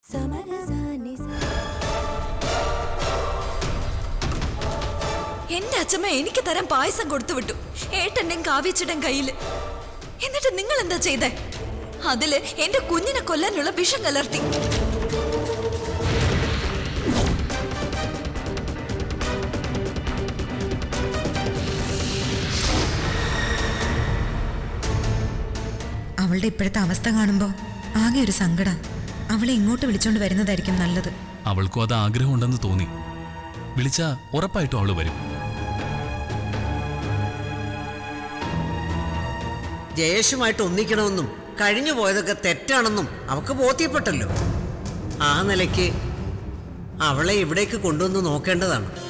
എന്റെ അച്ഛമ്മ എനിക്ക് തരാൻ പായസം കൊടുത്തു വിട്ടു ഏട്ടന്റെയും കാവ്യച്ചടം കയ്യില് എന്നിട്ട് നിങ്ങൾ എന്താ ചെയ്തേ അതില് എന്റെ കുഞ്ഞിനെ കൊല്ലാനുള്ള വിഷം കലർത്തി അവളുടെ ഇപ്പോഴത്തെ അവസ്ഥ കാണുമ്പോൾ ആകെ ഒരു സങ്കടം അവളെ ഇങ്ങോട്ട് വിളിച്ചോണ്ട് വരുന്നതായിരിക്കും നല്ലത് അവൾക്കും അത് ആഗ്രഹമുണ്ടെന്ന് തോന്നി വിളിച്ചാ ഉറപ്പായിട്ടും അവള് വരും ജയേഷുമായിട്ട് ഒന്നിക്കണമെന്നും കഴിഞ്ഞു പോയതൊക്കെ തെറ്റാണെന്നും അവക്ക് ബോധ്യപ്പെട്ടല്ലോ ആ നിലയ്ക്ക് അവളെ ഇവിടേക്ക് കൊണ്ടുവന്ന് നോക്കേണ്ടതാണ്